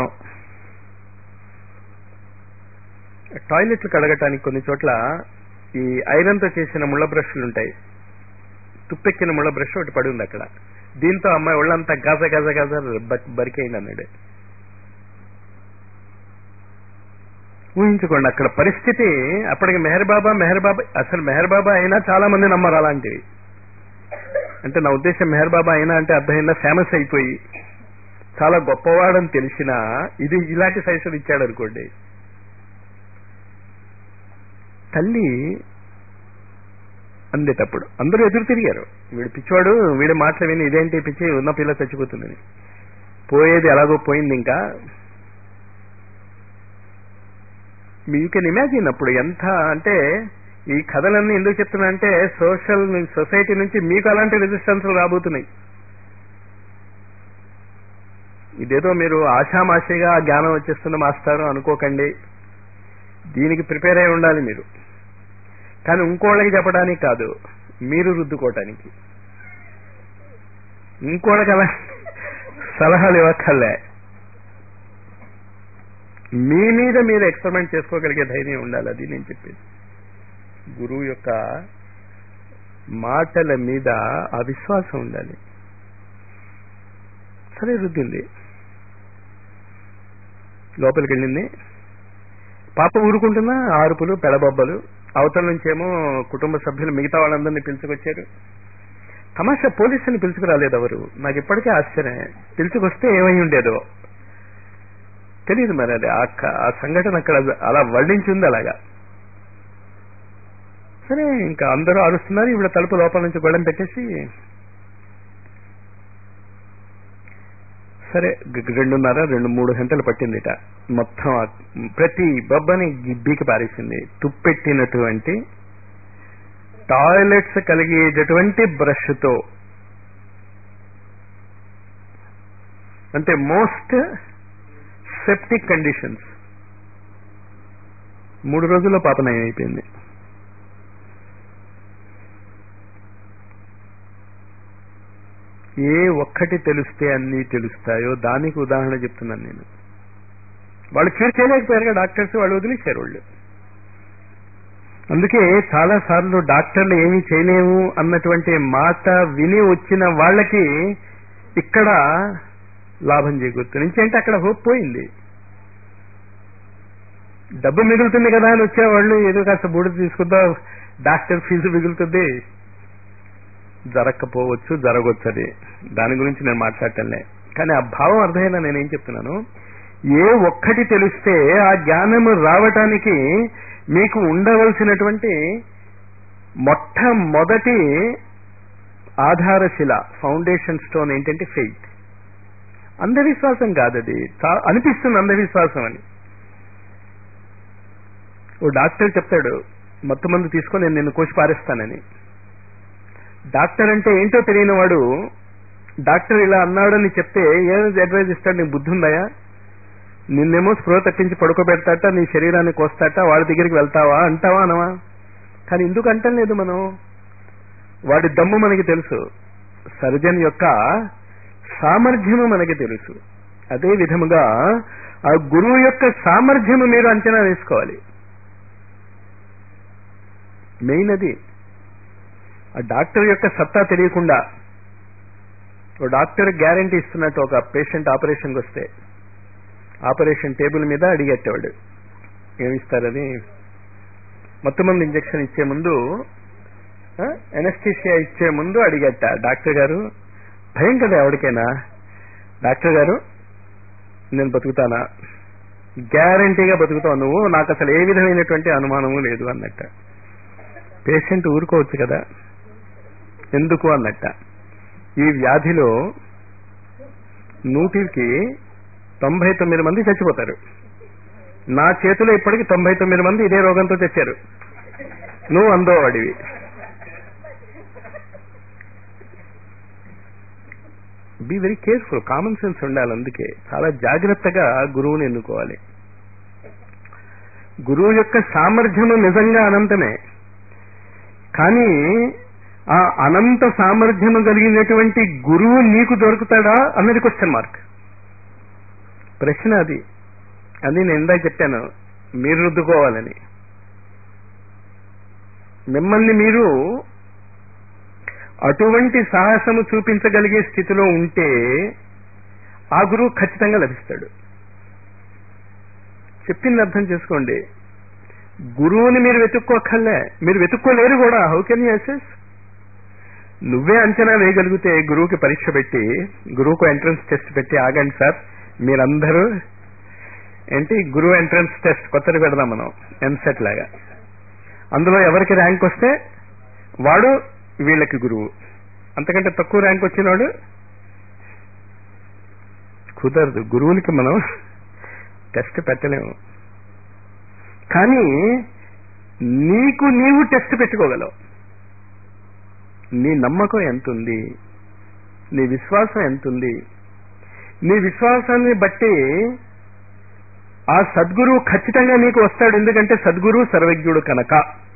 S1: టాయిలెట్లు కడగటానికి కొన్ని చోట్ల ఈ ఐరన్ తో చేసిన ముళ్ళ బ్రష్లు ఉంటాయి తుప్పెక్కిన ముళ్ళ బ్రష్ ఒకటి పడి ఉంది అక్కడ దీంతో అమ్మాయి ఒళ్ళంతా గజ గజ గజ బ- బరికైంది అన్నాడు ఊహించుకోండి అక్కడ పరిస్థితి అప్పటికి మెహర్ బాబా మెహర్ బాబా అసలు మెహర్ బాబా అయినా చాలా మంది నమ్మరు అలాంటివి అంటే నా ఉద్దేశం మెహర్ బాబా అయినా అంటే అర్థమైందా ఫేమస్ అయిపోయి చాలా గొప్పవాడని తెలిసినా ఇది ఇలాంటి సజెషన్ ఇచ్చాడు అనుకోండి తల్లి అందేటప్పుడు అందరూ ఎదురు తిరిగారు వీడు పిచ్చివాడు వీడి మాటలు విని ఇదేంటి పిచ్చి ఉన్న పిల్ల చచ్చిపోతుందని పోయేది ఎలాగో పోయింది ఇంకా యూ కెన్ ఇమాజిన్ అప్పుడు ఎంత అంటే ఈ కథలన్నీ ఎందుకు చెప్తున్నా అంటే సోషల్ సొసైటీ నుంచి మీకు అలాంటి రెసిస్టెన్స్ రాబోతున్నాయి ఇదేదో మీరు ఆషామాషిగా జ్ఞానం వచ్చేస్తున్న మాస్టారు అనుకోకండి దీనికి ప్రిపేర్ అయి ఉండాలి మీరు కానీ ఇంకోళ్ళకి చెప్పడానికి కాదు మీరు రుద్దుకోవటానికి ఇంకోళ్ళకి అలా సలహాలు ఇవ్వక్కర్లే మీ మీద మీరు ఎక్స్పెరిమెంట్ చేసుకోగలిగే ధైర్యం ఉండాలి అది నేను చెప్పేది గురువు యొక్క మాటల మీద ఆ విశ్వాసం ఉండాలి సరే రుద్దింది లోపలికి వెళ్ళింది పాప ఊరుకుంటున్నా ఆరుపులు పెడబొబ్బలు అవతల నుంచేమో కుటుంబ సభ్యులు మిగతా వాళ్ళందరినీ పిలుచుకొచ్చారు తమాషా పోలీసుని పిలుచుకురాలేదు ఎవరు నాకు ఇప్పటికే ఆశ్చర్యం పిలుచుకొస్తే ఏమై ఉండేదో తెలియదు మరి అది ఆ క- ఆ సంఘటన అక్కడ అలా వర్ణించింది అలాగా సరే ఇంకా అందరూ అరుస్తున్నారు ఇప్పుడు తలుపు లోపల నుంచి గొడవ పెట్టేసి సరే గ- రెండున్నర రెండు మూడు గంటలు పట్టిందిట మొత్తం ఆ ప్రతి బొబ్బని గిబ్బీకి పారేసింది తుప్పెట్టినటువంటి టాయిలెట్స్ కలిగేటటువంటి బ్రష్ తో అంటే మోస్ట్ సెప్టిక్ కండిషన్స్ మూడు రోజుల్లో పాప నయం అయిపోయింది ఏ ఒక్కటి తెలిస్తే అన్నీ తెలుస్తాయో దానికి ఉదాహరణ చెప్తున్నాను నేను వాళ్ళు క్యూర్ చేయలేకపోయారుగా డాక్టర్స్ వాళ్ళు వదిలేశారు వాళ్ళు అందుకే చాలా సార్లు డాక్టర్లు ఏమీ చేయలేము అన్నటువంటి మాట విని వచ్చిన వాళ్ళకి ఇక్కడ లాభం చేకూరుతుంది ఇంకేంటి అక్కడ హోప్ పోయింది డబ్బు మిగులుతుంది కదా అని వచ్చేవాళ్ళు ఏదో కాస్త బూడిద తీసుకుందాం డాక్టర్ ఫీజు మిగులుతుంది జరగకపోవచ్చు జరగవచ్చు అది దాని గురించి నేను మాట్లాడటంలే కానీ ఆ భావం అర్థమైనా నేనేం చెప్తున్నాను ఏ ఒక్కటి తెలిస్తే ఆ జ్ఞానము రావటానికి మీకు ఉండవలసినటువంటి మొట్టమొదటి ఆధారశిల ఫౌండేషన్ స్టోన్ ఏంటంటే ఫెయిత్ అంధవిశ్వాసం కాదది చా- అనిపిస్తుంది అంధవిశ్వాసం అని ఓ డాక్టర్ చెప్తాడు మత్తు మందు తీసుకొని నేను నిన్ను కోసి పారేస్తానని డాక్టర్ అంటే ఏంటో తెలియని వాడు డాక్టర్ ఇలా అన్నాడని చెప్తే ఏం అడ్వైజ్ ఇస్తాడు నీకు బుద్ధి ఉందాయా నిన్నేమో స్పృహ తప్పించి పడుకోబెడతాట నీ శరీరాన్ని కోస్తాట వాడి దగ్గరికి వెళ్తావా అంటావా అనవా కానీ ఎందుకు అంటం లేదు మనం వాడి దమ్ము మనకి తెలుసు సర్జన్ యొక్క సామర్థ్యము మనకి తెలుసు అదే విధముగా ఆ గురువు యొక్క సామర్థ్యము మీరు అంచనా వేసుకోవాలి మెయిన్ అది ఆ డాక్టర్ యొక్క సత్తా తెలియకుండా ఓ డాక్టర్ గ్యారంటీ ఇస్తున్నట్టు ఒక పేషెంట్ ఆపరేషన్కి వస్తే ఆపరేషన్ టేబుల్ మీద అడిగేటవాడు ఏమిస్తారని మొత్తం మంది ఇంజక్షన్ ఇచ్చే ముందు ఎనస్థీషియా ఇచ్చే ముందు అడిగట డాక్టర్ గారు భయం కదా ఎవరికైనా డాక్టర్ గారు నేను బతుకుతానా గ్యారంటీగా బతుకుతావు నువ్వు నాకు అసలు ఏ విధమైనటువంటి అనుమానము లేదు అన్నట్ట పేషెంట్ ఊరుకోవచ్చు కదా ఎందుకు అన్నట్ట ఈ వ్యాధిలో నూటికి తొంభై తొమ్మిది మంది చచ్చిపోతారు నా చేతిలో ఇప్పటికి తొంభై తొమ్మిది మంది ఇదే రోగంతో తెచ్చారు నువ్వు అందో వాడివి be very careful common sense ఉండాలి అందుకే చాలా జాగ్రత్తగా గురువుని ఎన్నుకోవాలి గురువు యొక్క సామర్థ్యము నిజంగా అనంతమే కానీ ఆ అనంత సామర్థ్యము కలిగినటువంటి గురువు నీకు దొరుకుతాడా అన్నది క్వశ్చన్ మార్క్ ప్రశ్న అది అది నేను ఇందాక చెప్పాను మీరు రుద్దుకోవాలని మిమ్మల్ని మీరు అటువంటి సాహసము చూపించగలిగే స్థితిలో ఉంటే ఆ గురువు ఖచ్చితంగా లభిస్తాడు చెప్పింది అర్థం చేసుకోండి గురువుని మీరు వెతుక్కోకర్లే మీరు వెతుక్కోలేరు కూడా హౌ కెన్ యూ అసెస్ నువ్వే అంచనా వేయగలిగితే గురువుకి పరీక్ష పెట్టి గురువుకు ఎంట్రన్స్ టెస్ట్ పెట్టి ఆగండి సార్ మీరందరూ ఏంటి గురువు ఎంట్రన్స్ టెస్ట్ కొత్తది పెడదాం మనం ఎంసెట్ లాగా అందులో ఎవరికి ర్యాంక్ వస్తే వాడు వీళ్ళకి గురువు అంతకంటే తక్కువ ర్యాంక్ వచ్చినవాడు కుదరదు గురువులకి మనం టెస్ట్ పెట్టలేము కానీ నీకు నీవు టెస్ట్ పెట్టుకోగలవు నీ నమ్మకం ఎంతుంది నీ విశ్వాసం ఎంతుంది నీ విశ్వాసాన్ని బట్టి ఆ సద్గురువు ఖచ్చితంగా నీకు వస్తాడు ఎందుకంటే సద్గురువు సర్వజ్ఞుడు కనుక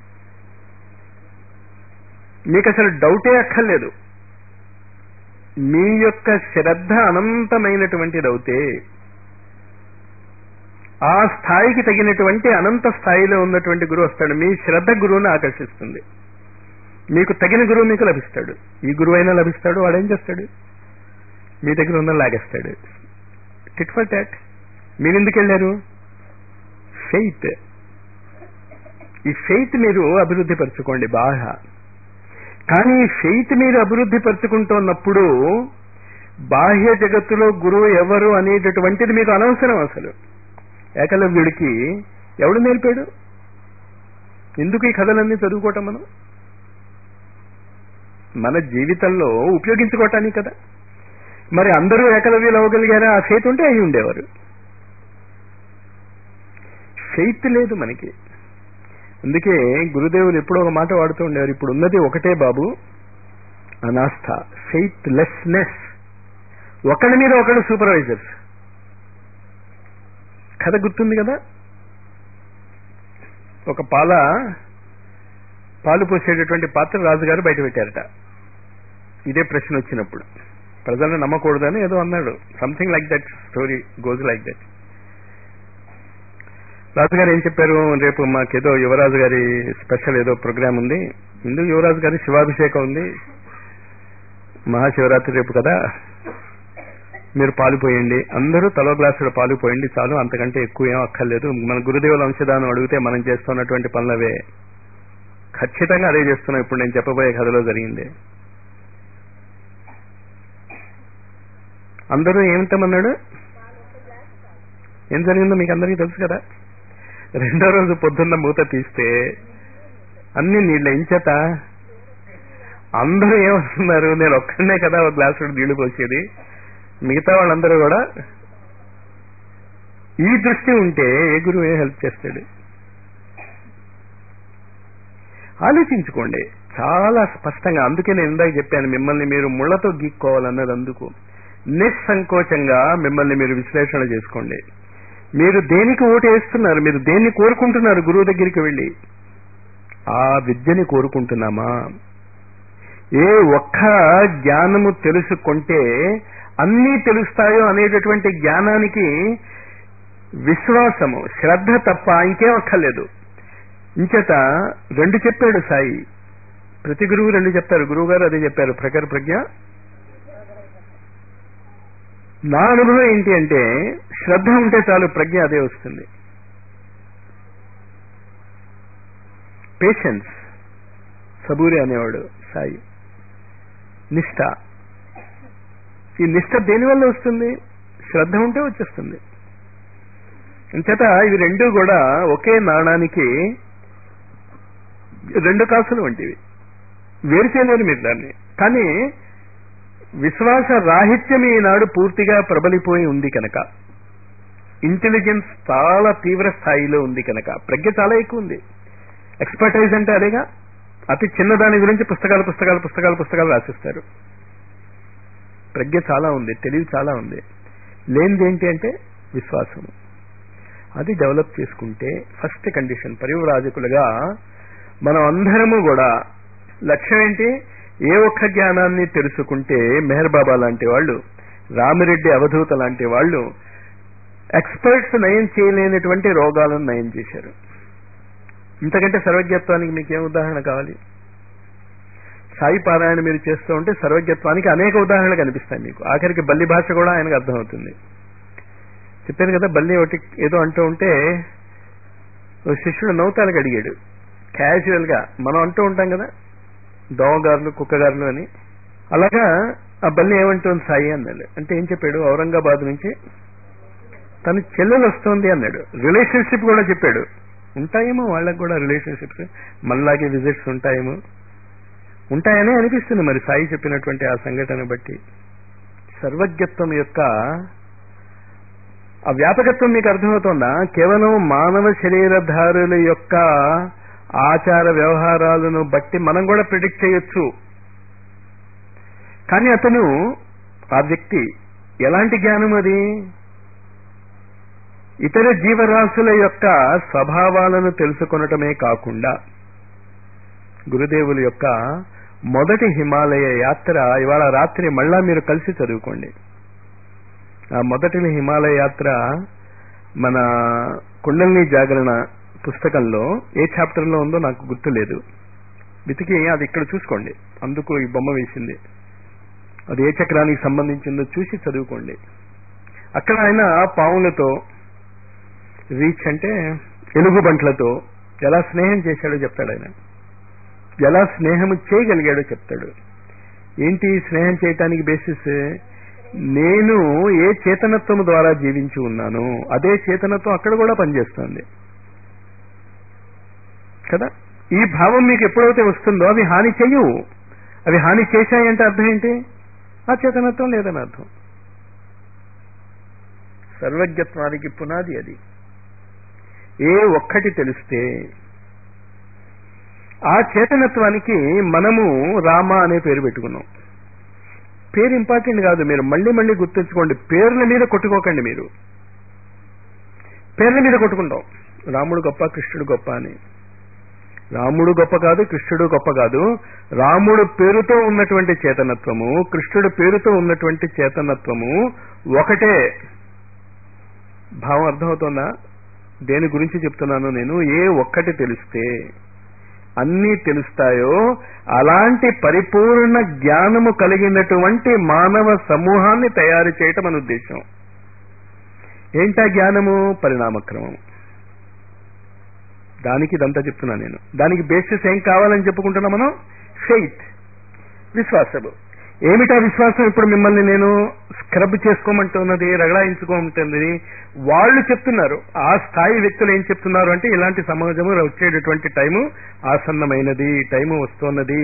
S1: మీకు అసలు డౌటే అక్కర్లేదు మీ యొక్క శ్రద్ధ అనంతమైనటువంటిది అవుతే ఆ స్థాయికి తగినటువంటి అనంత స్థాయిలో ఉన్నటువంటి గురువు వస్తాడు మీ శ్రద్ధ గురువుని ఆకర్షిస్తుంది మీకు తగిన గురువు మీకు లభిస్తాడు ఈ గురువు అయినా లభిస్తాడు వాడేం చేస్తాడు మీ దగ్గర ఉన్న లాగేస్తాడు టిట్ ఫర్ టాట్ మీరు ఎందుకు వెళ్ళారు ఫెయిత్ ఈ ఫెయిత్ మీరు అభివృద్ధి పరచుకోండి బాగా కానీ ఈ ఫెయిత్ మీరు అభివృద్ధి పరుచుకుంటున్నప్పుడు బాహ్య జగత్తులో గురువు ఎవరు అనేటటువంటిది మీకు అనవసరం అసలు ఏకలవ్యుడికి ఎవడు నేర్పాడు ఎందుకు ఈ కథలన్నీ చదువుకోవటం మనం మన జీవితంలో ఉపయోగించుకోవటానికి కదా మరి అందరూ ఏకలవ్యులు అవ్వగలిగారా ఆ ఫెయిత్ ఉంటే అయి ఉండేవారు ఫెయిత్ లేదు మనకి అందుకే గురుదేవులు ఎప్పుడో ఒక మాట వాడుతూ ఉండేవారు ఇప్పుడు ఉన్నది ఒకటే బాబు అనాస్థ ఫెయిత్ లెస్నెస్ ఒకళ్ళ మీద ఒకళ్ళు సూపర్వైజర్స్ కథ గుర్తుంది కదా ఒక పాల పాలు పోసేటటువంటి పాత్ర రాజుగారు బయట పెట్టారట ఇదే ప్రశ్న వచ్చినప్పుడు ప్రజలను నమ్మకూడదని ఏదో అన్నాడు something like that story goes like that రాజుగారు ఏం చెప్పారు రేపు మాకేదో యువరాజు గారి స్పెషల్ ఏదో ప్రోగ్రామ్ ఉంది ముందు యువరాజు గారి శివాభిషేకం ఉంది మహాశివరాత్రి రేపు కదా మీరు పాలు పోయండి అందరూ తలో గ్లాసులో పాలు పోయండి చాలు అంతకంటే ఎక్కువ ఏం అక్కర్లేదు మన గురుదేవుల అంశదానం అడిగితే మనం చేస్తున్నటువంటి పనులవే ఖచ్చితంగా అదే చేస్తున్నాం ఇప్పుడు నేను చెప్పబోయే కథలో జరిగింది అందరూ ఏమిటమన్నాడు ఏం జరిగిందో మీకు అందరికీ తెలుసు కదా రెండో రోజు పొద్దున్న మూత తీస్తే అన్ని నీళ్ళ ఇంచేత అందరూ ఏమవుతున్నారు నేను ఒక్కడనే కదా ఒక గ్లాసు నీళ్లు పోసేది మిగతా వాళ్ళందరూ కూడా ఈ దృష్టి ఉంటే ఏ గురువు ఏ హెల్ప్ చేస్తాడు ఆలోచించుకోండి చాలా స్పష్టంగా అందుకే నేను ఇందాక చెప్పాను మిమ్మల్ని మీరు ముళ్లతో గీక్కోవాలన్నది అందుకు నిస్సంకోచంగా మిమ్మల్ని మీరు విశ్లేషణ చేసుకోండి మీరు దేనికి ఓటు వేస్తున్నారు మీరు దేన్ని కోరుకుంటున్నారు గురువు దగ్గరికి వెళ్ళి ఆ విద్యని కోరుకుంటున్నామా ఏ ఒక్క జ్ఞానము తెలుసుకుంటే అన్నీ తెలుస్తాయో అనేటటువంటి జ్ఞానానికి విశ్వాసము శ్రద్ధ తప్ప ఇంకేం అక్కర్లేదు ఇంచేత రెండు చెప్పాడు సాయి ప్రతి గురువు రెండు చెప్తారు గురువు గారు అదే చెప్పారు ప్రఖర ప్రజ్ఞ నా అనుభవం ఏంటి అంటే శ్రద్ధ ఉంటే చాలు ప్రజ్ఞ అదే వస్తుంది పేషెన్స్ సబూరి అనేవాడు సాయి నిష్ఠ ఈ నిష్ఠ దేనివల్ల వస్తుంది శ్రద్ధ ఉంటే వచ్చేస్తుంది ఇంచేత ఇవి రెండు కూడా ఒకే నాణానికి రెండు కాసులు వంటివి వేరు చేయలేరు మీరు దాన్ని కానీ విశ్వాస రాహిత్యం ఈనాడు పూర్తిగా ప్రబలిపోయి ఉంది కనుక ఇంటెలిజెన్స్ చాలా తీవ్ర స్థాయిలో ఉంది కనుక ప్రజ్ఞ చాలా ఎక్కువ ఉంది ఎక్స్పర్టైజ్ అంటే అదేగా అతి చిన్న దాని గురించి పుస్తకాలు పుస్తకాలు పుస్తకాలు పుస్తకాలు రాసిస్తారు ప్రజ్ఞ చాలా ఉంది తెలివి చాలా ఉంది లేనిది ఏంటి అంటే విశ్వాసము అది డెవలప్ చేసుకుంటే ఫస్ట్ కండిషన్ పరివరాజకులుగా మనం అందరము కూడా లక్ష్యం ఏంటి ఏ ఒక్క జ్ఞానాన్ని తెలుసుకుంటే మెహర్ బాబా లాంటి వాళ్ళు రామిరెడ్డి అవధూత లాంటి వాళ్ళు ఎక్స్పర్ట్స్ నయం చేయలేనటువంటి రోగాలను నయం చేశారు ఇంతకంటే సర్వజ్ఞత్వానికి మీకు ఏం ఉదాహరణ కావాలి సాయి పారాయణ మీరు చేస్తూ ఉంటే సర్వజ్ఞత్వానికి అనేక ఉదాహరణలు కనిపిస్తాయి మీకు ఆఖరికి బల్లి భాష కూడా ఆయనకు అర్థమవుతుంది చెప్పాను కదా బల్లి ఒకటి ఏదో అంటూ ఉంటే ఓ శిష్యుడు నవ్వుతానికి అడిగాడు క్యాజువల్ గా మనం అంటూ ఉంటాం కదా దోమగారులు కుక్కగారులు అని అలాగా ఆ బల్లి ఏమంటుంది సాయి అన్నాడు అంటే ఏం చెప్పాడు ఔరంగాబాద్ నుంచి తన చెల్లెలు వస్తోంది అన్నాడు రిలేషన్షిప్ కూడా చెప్పాడు ఉంటాయేమో వాళ్ళకు కూడా రిలేషన్షిప్స్ మనలాగే విజిట్స్ ఉంటాయేమో ఉంటాయనే అనిపిస్తుంది మరి సాయి చెప్పినటువంటి ఆ సంఘటన బట్టి సర్వజ్ఞత్వం యొక్క ఆ వ్యాపకత్వం మీకు అర్థమవుతోందా కేవలం మానవ శరీరధారుల యొక్క ఆచార వ్యవహారాలను బట్టి మనం కూడా ప్రిడిక్ట్ చేయొచ్చు కానీ అతను ఆ వ్యక్తి ఎలాంటి జ్ఞానం అది ఇతర జీవరాశుల యొక్క స్వభావాలను తెలుసుకొనటమే కాకుండా గురుదేవుల యొక్క మొదటి హిమాలయ యాత్ర ఇవాళ రాత్రి మళ్ళా మీరు కలిసి చదువుకోండి ఆ మొదటి హిమాలయ యాత్ర మన కుండలిని జాగరణ పుస్తకంలో ఏ చాప్టర్ లో ఉందో నాకు గుర్తులేదు వెతికి అది ఇక్కడ చూసుకోండి అందుకు ఈ బొమ్మ వేసింది అది ఏ చక్రానికి సంబంధించిందో చూసి చదువుకోండి అక్కడ ఆయన పావులతో రీచ్ అంటే ఎలుగుబంట్లతో ఎలా స్నేహం చేశాడో చెప్తాడు ఆయన ఎలా స్నేహం చేయగలిగాడో చెప్తాడు ఏంటి స్నేహం చేయటానికి బేసిస్ నేను ఏ చేతనత్వం ద్వారా జీవించి ఉన్నాను అదే చేతనత్వం అక్కడ కూడా పనిచేస్తుంది కదా ఈ భావం మీకు ఎప్పుడైతే వస్తుందో అవి హాని చెయ్యవు అవి హాని చేశాయంటే అర్థం ఏంటి ఆ చేతనత్వం లేదని అర్థం సర్వజ్ఞత్వానికి పునాది అది ఏ ఒక్కటి తెలిస్తే ఆ చేతనత్వానికి మనము రామ అనే పేరు పెట్టుకున్నాం పేరు ఇంపార్టెంట్ కాదు మీరు మళ్ళీ మళ్ళీ గుర్తుంచుకోండి పేర్ల మీద కొట్టుకోకండి మీరు పేర్ల మీద కొట్టుకుంటాం రాముడు గొప్ప కృష్ణుడు గొప్ప అని రాముడు గొప్ప కాదు కృష్ణుడు గొప్ప కాదు రాముడు పేరుతో ఉన్నటువంటి చేతనత్వము కృష్ణుడు పేరుతో ఉన్నటువంటి చేతనత్వము ఒకటే భావం అర్థమవుతోందా దేని గురించి చెప్తున్నాను నేను ఏ ఒక్కటి తెలిస్తే అన్నీ తెలుస్తాయో అలాంటి పరిపూర్ణ జ్ఞానము కలిగినటువంటి మానవ సమూహాన్ని తయారు చేయటం మన ఉద్దేశం ఏంటా జ్ఞానము పరిణామక్రమం దానికి ఇదంతా చెప్తున్నా నేను దానికి బేసిస్ ఏం కావాలని చెప్పుకుంటున్నా మనం ఫెయిత్ విశ్వాసము ఏమిటా విశ్వాసం ఇప్పుడు మిమ్మల్ని నేను స్క్రబ్ చేసుకోమంటున్నది రగడాయించుకోమంటున్నది వాళ్ళు చెప్తున్నారు ఆ స్థాయి వ్యక్తులు ఏం చెప్తున్నారు అంటే ఇలాంటి సమాజము వచ్చేటటువంటి టైము ఆసన్నమైనది టైము వస్తున్నది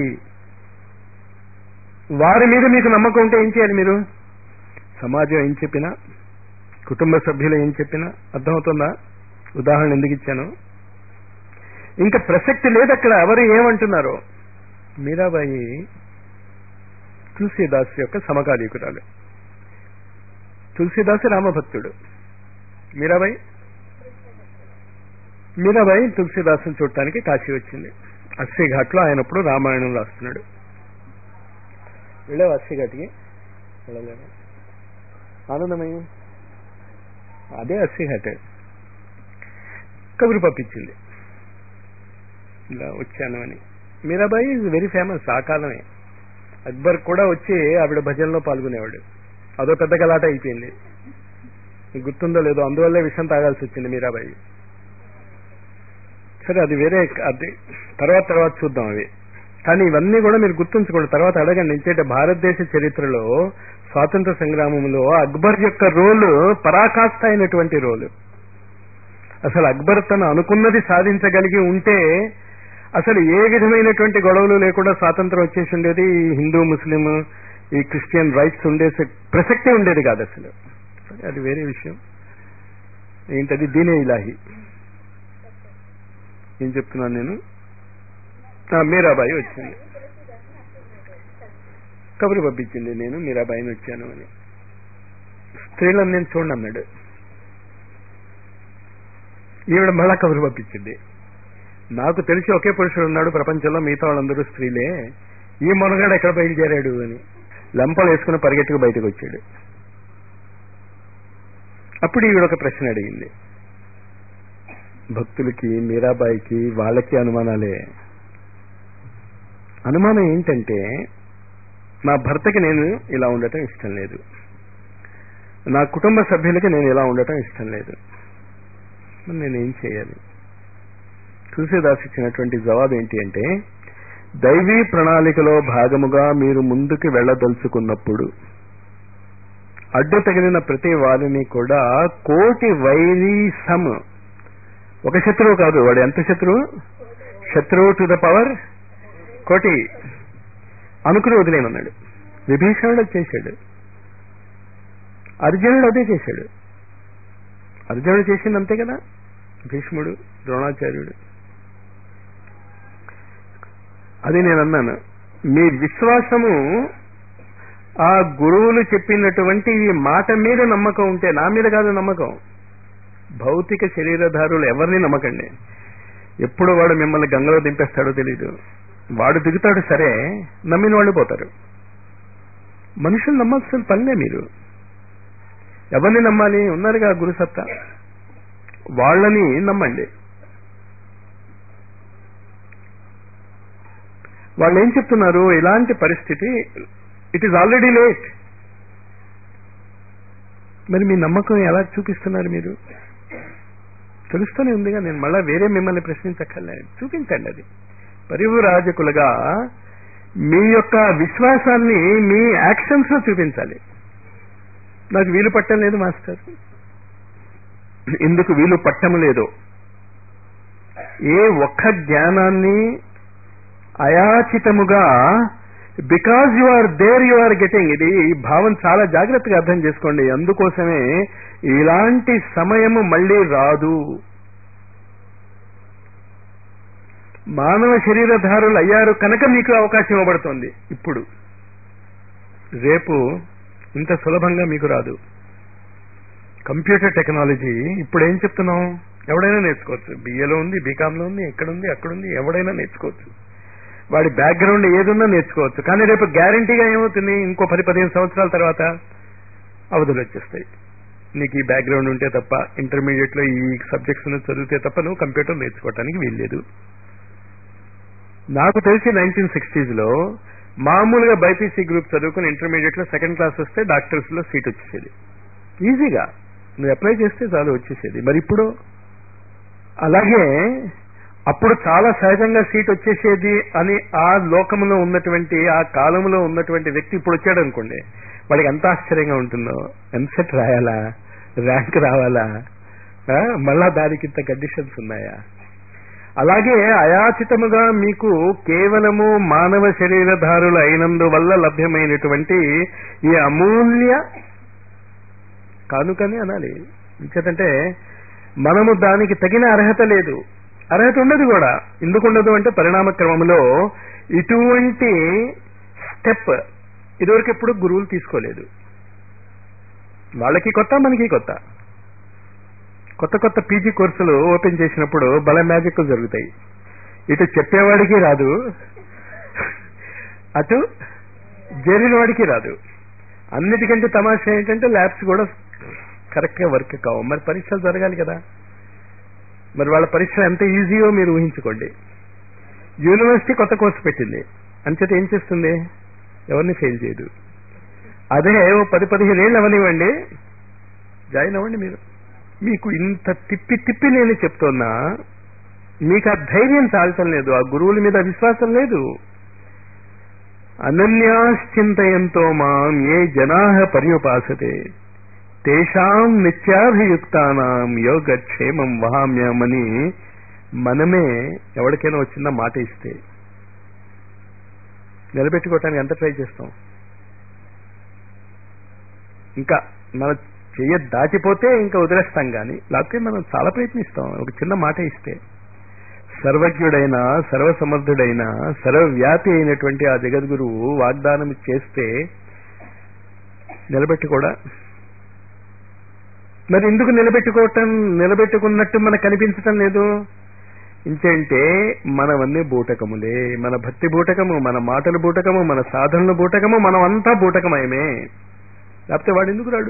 S1: వారి మీద మీకు నమ్మకం ఉంటే ఏం చేయాలి మీరు సమాజం ఏం చెప్పినా కుటుంబ సభ్యులు ఏం చెప్పినా అర్థమవుతుందా ఉదాహరణ ఎందుకు ఇచ్చాను ఇంకా ప్రసక్తి లేదు అక్కడ ఎవరు ఏమంటున్నారు మీరాబాయి తులసీదాస్ యొక్క సమకాలీకురాలు తులసీదాస్ రామభక్తుడు మీరాబాయి మీరాబాయి తులసీదాసుని చూడటానికి కాశీ వచ్చింది అస్సీఘాట్లో ఆయనప్పుడు రామాయణం రాస్తున్నాడు వెళ్ళావు అస్సీఘాట్కి వెళ్ళలేదు ఆనందమయ్య అదే అస్సీఘాట్ కబురు పంపించింది ఇలా వచ్చాను అని మీరాబాయి ఇస్ వెరీ ఫేమస్ ఆ కాలమే అక్బర్ కూడా వచ్చి ఆవిడ భజనలో పాల్గొనేవాడు అదో పెద్ద గలాట అయిపోయింది మీకు గుర్తుందో లేదో అందువల్లే విషయం తాగాల్సి వచ్చింది మీరాబాయి సరే అది వేరే అది తర్వాత తర్వాత చూద్దాం అవి కానీ ఇవన్నీ కూడా మీరు గుర్తుంచుకోండి తర్వాత అడగండి ఇంకేంటే భారతదేశ చరిత్రలో స్వాతంత్ర సంగ్రామంలో అక్బర్ యొక్క రోలు పరాకాష్ట అయినటువంటి రోలు అసలు అక్బర్ తను అనుకున్నది సాధించగలిగి ఉంటే అసలు ఏ విధమైనటువంటి గొడవలు లేకుండా స్వాతంత్రం వచ్చేసి ఉండేది ఈ హిందూ ముస్లిం ఈ క్రిస్టియన్ రైట్స్ ఉండేసే ప్రసక్తే ఉండేది కాదు అసలు సరే అది వేరే విషయం ఏంటది దీనే ఇలాహి ఏం చెప్తున్నాను నేను ఆ, మీరాబాయి వచ్చింది కబురు పంపించింది నేను మీరాబాయిని వచ్చాను అని స్త్రీలను నేను చూడండి అన్నాడు ఈవిడ మళ్ళా కబురు పంపించింది నాకు తెలిసి ఒకే పురుషుడు ఉన్నాడు ప్రపంచంలో మిగతా వాళ్ళందరూ స్త్రీలే ఈ మొనగాడు ఎక్కడ బయలుదేరాడు అని లంపలు వేసుకుని పరిగెట్టుకు బయటకు వచ్చాడు అప్పుడు ఈవిడ ఒక ప్రశ్న అడిగింది భక్తులకి మీరాబాయికి వాళ్ళకి అనుమానాలే అనుమానం ఏంటంటే నా భర్తకి నేను ఇలా ఉండటం ఇష్టం లేదు నా కుటుంబ సభ్యులకి నేను ఇలా ఉండటం ఇష్టం లేదు మరి నేనేం చేయాలి తులసిదాస్ ఇచ్చినటువంటి జవాబు ఏంటి అంటే దైవీ ప్రణాళికలో భాగముగా మీరు ముందుకు వెళ్ళదలుచుకున్నప్పుడు అడ్డు తగిలిన ప్రతి వారిని కూడా కోటి వైరీ సమ్ ఒక శత్రువు కాదు వాడు ఎంత శత్రువు శత్రువు టు ద పవర్ కోటి అనుకుని వదిలేమన్నాడు విభీషణుడు అది చేశాడు అర్జునుడు అదే చేశాడు అర్జునుడు చేసింది అంతే కదా భీష్ముడు ద్రోణాచార్యుడు అది నేను అన్నాను మీ విశ్వాసము ఆ గురువులు చెప్పినటువంటి ఈ మాట మీద నమ్మకం ఉంటే నా మీద కాదు నమ్మకం భౌతిక శరీరధారులు ఎవరిని నమ్మకండి ఎప్పుడు వాడు మిమ్మల్ని గంగలో దింపేస్తాడో తెలీదు వాడు దిగుతాడు సరే నమ్మిన వాళ్ళు పోతారు మనుషులు నమ్మాల్సిన పనిలే మీరు ఎవరిని నమ్మాలి ఉన్నారుగా గురుసత్తా వాళ్ళని నమ్మండి వాళ్ళు ఏం చెప్తున్నారు ఇలాంటి పరిస్థితి ఇట్ ఈజ్ ఆల్రెడీ లేట్ మరి మీ నమ్మకం ఎలా చూపిస్తున్నారు మీరు తెలుస్తూనే ఉందిగా నేను మళ్ళా వేరే మిమ్మల్ని ప్రశ్నించక్కర్లేదు చూపించండి అది పరివురాజకులుగా మీ యొక్క విశ్వాసాన్ని మీ యాక్షన్స్ లో చూపించాలి నాకు వీలు పట్టం లేదు మాస్టర్ ఎందుకు వీలు పట్టము లేదు ఏ ఒక్క జ్ఞానాన్ని అయాచితముగా because you are there you are getting ఇది ఈ భావం చాలా జాగ్రత్తగా అర్థం చేసుకోండి అందుకోసమే ఇలాంటి సమయము మళ్ళీ రాదు మానవ శరీరధారులు అయ్యారు కనుక మీకు అవకాశం ఇవ్వబడుతోంది ఇప్పుడు రేపు ఇంత సులభంగా మీకు రాదు కంప్యూటర్ టెక్నాలజీ ఇప్పుడు ఏం చెప్తున్నాం ఎవడైనా నేర్చుకోవచ్చు బిఏలో ఉంది బీకామ్లో ఉంది ఎక్కడుంది అక్కడుంది ఎవడైనా నేర్చుకోవచ్చు వాడి బ్యాక్గ్రౌండ్ ఏదున్నా నేర్చుకోవచ్చు కానీ రేపు గ్యారంటీగా ఏమవుతుంది ఇంకో పది పదిహేను సంవత్సరాల తర్వాత అవధులు వచ్చేస్తాయి నీకు ఈ బ్యాక్గ్రౌండ్ ఉంటే తప్ప ఇంటర్మీడియట్ లో ఈ సబ్జెక్ట్స్ చదివితే తప్ప నువ్వు కంప్యూటర్ నేర్చుకోవటానికి వీల్లేదు నాకు తెలిసి నైన్టీన్ సిక్స్టీస్ లో మామూలుగా బైపీసీ గ్రూప్ చదువుకుని ఇంటర్మీడియట్ లో సెకండ్ క్లాస్ వస్తే డాక్టర్స్ లో సీట్ వచ్చేసేది ఈజీగా నువ్వు అప్లై చేస్తే చాలు వచ్చేసేది మరి ఇప్పుడు అలాగే అప్పుడు చాలా సహజంగా సీట్ వచ్చేసేది అని ఆ లోకంలో ఉన్నటువంటి ఆ కాలంలో ఉన్నటువంటి వ్యక్తి ఇప్పుడు వచ్చాడు అనుకోండి వాడికి ఎంత ఆశ్చర్యంగా ఉంటుందో ఎంసెట్ రాయాలా ర్యాంక్ రావాలా ఆ? మళ్ళా దానికి ఇంత కండిషన్స్ ఉన్నాయా అలాగే అయాచితముగా మీకు కేవలము మానవ శరీరధారులు అయినందువల్ల లభ్యమైనటువంటి ఈ అమూల్య కానుకని అనాలి ఇంకేతంటే మనము దానికి తగిన అర్హత లేదు అర్హత ఉండదు కూడా ఎందుకు ఉండదు అంటే పరిణామ క్రమంలో ఇటువంటి స్టెప్ ఇదివరకు ఎప్పుడు గురువులు తీసుకోలేదు వాళ్ళకి కొత్త మనకి కొత్త కొత్త కొత్త పీజీ కోర్సులు ఓపెన్ చేసినప్పుడు బల మ్యాజిక్ జరుగుతాయి ఇటు చెప్పేవాడికి రాదు అటు చేరిన వాడికి రాదు అన్నిటికంటే తమాషా ఏంటంటే ల్యాబ్స్ కూడా కరెక్ట్ గా వర్క్ కావు మరి పరీక్షలు జరగాలి కదా మరి వాళ్ళ పరీక్ష ఎంత ఈజీయో మీరు ఊహించుకోండి యూనివర్సిటీ కొత్త కోర్సు పెట్టింది అంచేత ఏం చేస్తుంది ఎవరిని ఫెయిల్ చేయదు అదే ఓ పది పదిహేను ఏళ్ళు అవనివ్వండి జాయిన్ అవ్వండి మీరు మీకు ఇంత తిప్పి తిప్పి నేను చెప్తున్నా మీకు ఆ ధైర్యం చాలటం లేదు ఆ గురువుల మీద విశ్వాసం లేదు అనన్యాశ్చింతయంతో మాం ఏ జనా పర్యుపాసతే తేషాం నిత్యాభియుక్తానాం యోగక్షేమం వహామ్యమని మనమే ఎవరికైనా వచ్చిన మాట ఇస్తే నిలబెట్టుకోవటానికి ఎంత ట్రై చేస్తాం ఇంకా మన చెయ్య దాటిపోతే ఇంకా వదిలేస్తాం కానీ లేకపోతే మనం చాలా ప్రయత్నిస్తాం ఒక చిన్న మాట ఇస్తే సర్వజ్ఞుడైన సర్వసమర్థుడైన సర్వవ్యాపి అయినటువంటి ఆ జగద్గురువు వాగ్దానం చేస్తే నిలబెట్టుకోడా మరి ఎందుకు నిలబెట్టుకోవటం నిలబెట్టుకున్నట్టు మనకు కనిపించటం లేదు ఇంకేంటే మనవన్నీ బూటకములే మన భక్తి బూటకము మన మాటలు బూటకము మన సాధనలు బూటకము మనం అంతా బూటకమయమే లేకపోతే వాడు ఎందుకు రాడు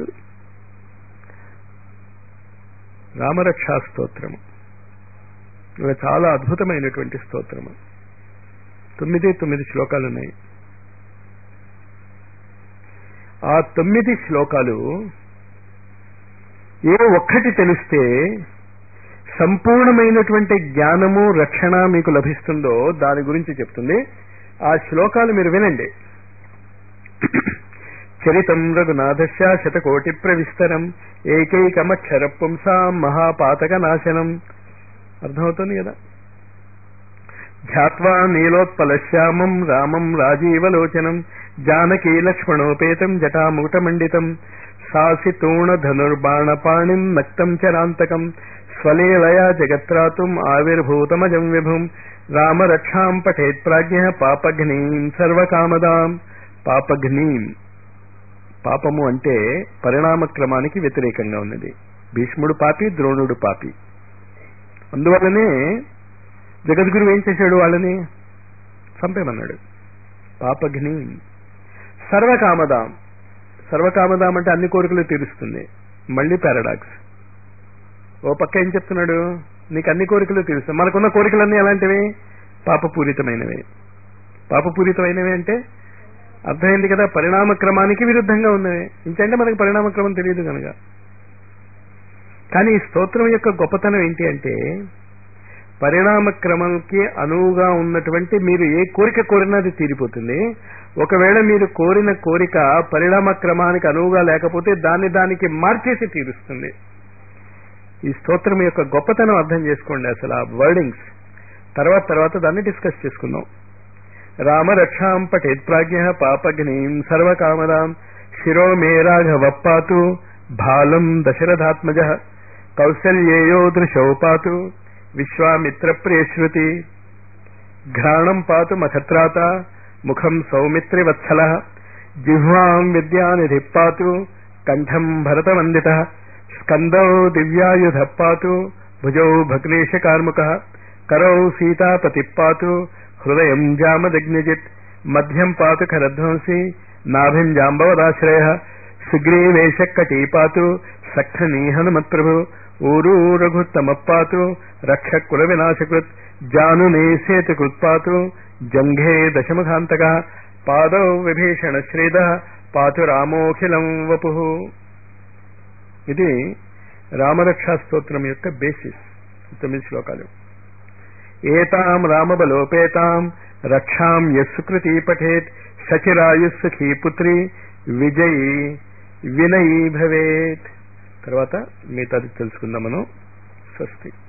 S1: రామరక్షా స్తోత్రము ఇది చాలా అద్భుతమైనటువంటి స్తోత్రము తొమ్మిది తొమ్మిది శ్లోకాలు ఉన్నాయి ఆ తొమ్మిది శ్లోకాలు ఏ ఒక్కటి తెలిస్తే సంపూర్ణమైనటువంటి జ్ఞానము రక్షణ మీకు లభిస్తుందో దాని గురించి చెప్తుంది ఆ శ్లోకాలు మీరు వినండి చరితం రఘునాథస్య శతకోటి ప్రవిస్తరం ఏకైకమక్షర పుంసాం మహాపాతక నాశనం అర్థమవుతుంది కదా ధ్యాత్వా నీలోత్పలశ్యామం రామం రాజీవలోచనం జానకీ లక్ష్మణోపేతం జటాముటమండితం సాసి తూణ ధనుర్బాణపాణిం నక్తం చరాంతకం స్వలీలయా జగత్రాతుం ఆవిర్భూతమజం విభుం రామరక్షాం పఠేత్ ప్రాజ్ఞ పాపఘ్నీం సర్వకామదాం పాపఘ్నీం పాపము అంటే పరిణామ క్రమానికి వ్యతిరేకంగా ఉన్నది భీష్ముడు పాపి ద్రోణుడు పాపి అందువల్లనే జగద్గురు ఏం చేశాడు వాళ్ళని చంపేమన్నాడు పాపఘ్ని సర్వకామదాం సర్వకామదాం అంటే అన్ని కోరికలు తీరుస్తుంది మళ్ళీ పారాడాక్స్ ఓ పక్క ఏం చెప్తున్నాడు నీకు అన్ని కోరికలు తీరుస్తుంది మనకున్న కోరికలన్నీ ఎలాంటివి పాపపూరితమైనవి పాపపూరితమైనవి అంటే అర్థమైంది కదా పరిణామ క్రమానికి విరుద్ధంగా ఉన్నవి ఇంకంటే మనకి పరిణామ క్రమం తెలియదు కనుక కానీ ఈ స్తోత్రం యొక్క గొప్పతనం ఏంటి అంటే పరిణామ క్రమంకి అనువుగా ఉన్నటువంటి మీరు ఏ కోరిక కోరినా అది తీరిపోతుంది ఒకవేళ మీరు కోరిన కోరిక పరిణామ క్రమానికి అనువుగా లేకపోతే దాన్ని దానికి మార్చేసి తీరుస్తుంది ఈ స్తోత్రం యొక్క గొప్పతనం అర్థం చేసుకోండి అసలు ఆ వర్డింగ్స్ తర్వాత తర్వాత దాన్ని డిస్కస్ చేసుకుందాం రామరక్షాం పఠేత్ ప్రాజ్ఞ పాపగ్నీం సర్వకామదాం శిరో మే రాఘవ పాతు బాలం దశరథాత్మజ కౌసల్యేయో దృశౌ పాతు విశ్వామిత్ర ప్రియశ్రుతి ఘ్రాణం పాతు మఖత్రాత ముఖం సౌమిత్రివత్సల జిహ్వాం విద్యానిధి పాతు కంఠం భరతవందిత స్కందౌ దివ్యాయుధ పాతు భుజౌ భగ్నేశకార్ముక కరౌ సీతాపతి పాతు హృదయం జామదగ్నిజిత్ మధ్యం పాతు ఖరధ్వంసి నాభిం జాంబవదాశ్రయ సుగ్రీవేశ కటీ పాతు సఖనీ హనుమత్ప్రభు ఊరూ రఘుత్తమ పాతు రక్ష కుల వినాశకృత్ జానునే సేతుకృత్ పాతు జంఘే దశముఖాంతక పాదౌ విభీషణ శ్రీద పాతు రామోఖిలం వపు ఇది రామరక్షా స్తోత్రం యొక్క బేసిస్ తొమ్మిది శ్లోకాలు ఏతాం రామబలోపేతాం రక్షాం యస్సుకృతి పఠేత్ సచిరాయుస్సుఖీ పుత్రి విజయీ వినయీ భవేత్ తర్వాత మిగతాది తెలుసుకుందాం మనం స్వస్తి